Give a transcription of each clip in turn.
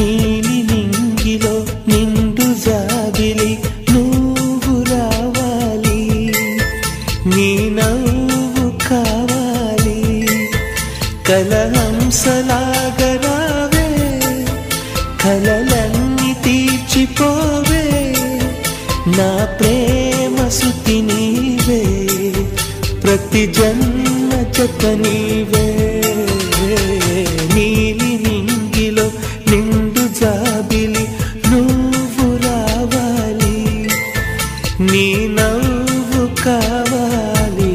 నీలి నింగిలో నిండు జాబిలి నువ్వు రావాలి నీ నవ్వు కావాలి కలహంసలాగరావే కలలన్నీ తీర్చిపోవే నా ప్రేమ సుతి నీవే ప్రతి జన్మ జత నీవే నీలి నింగిలో నిండు జాబిలి నువ్వు రావాలి నీ నవ్వు కావాలి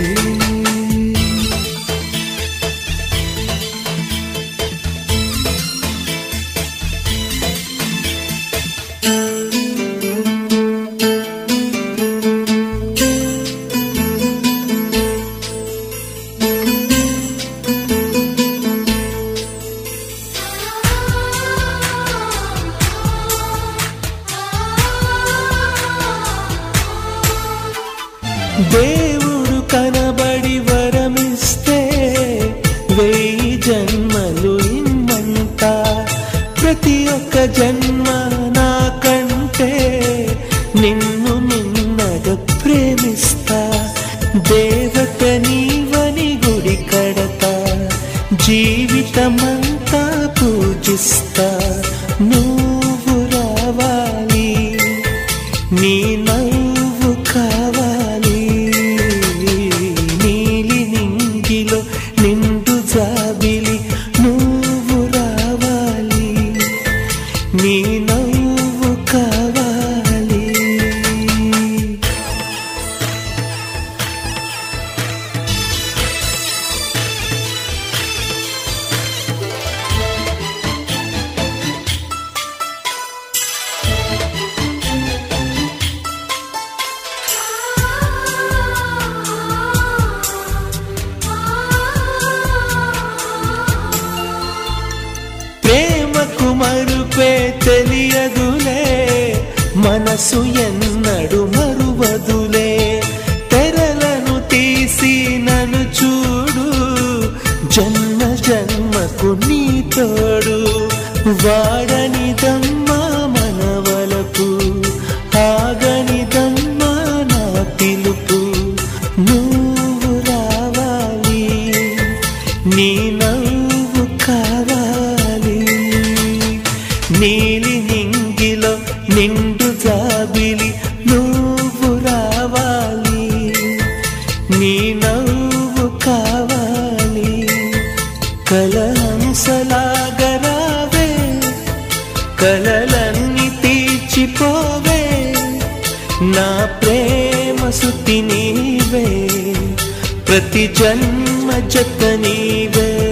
దేవుడు కనబడి వరమిస్తే వెయ్యి జన్మలు ఇమ్మంట ప్రతి ఒక్క జన్మ నాకంటే నిన్ను నిన్నగా ప్రేమిస్తా దేవత నీవని గుడి కడతా జీవితమంతా పూజిస్తా నువ్వు రావాలి నీ నవ్వు కావాలి నీలి నింగిలో నిండు జాబిలి నువ్వు రావాలి నీ నవ్వు కావాలి ప్రేమకు మరుపే తెలియదులే మనసు ఎన్నడు మరువదులే తెరలను తీసి నన్ను చూడు జన్మ జన్మకు నీ తోడు వాడనిదమ్మా మనవలకు ఆగనిదమ్మా నా పిలుపు నువ్వు రావాలి నీ నవ్వు కావాలి నీలి నింగిలో నిండు జాబిలి నువ్వు రావాలి నీ నవ్వు కావాలి కలహంసలాగరావే కలలన్నీ తీర్చిపోవే నా ప్రేమ సుతి నీవే ప్రతి జన్మ జత నీవే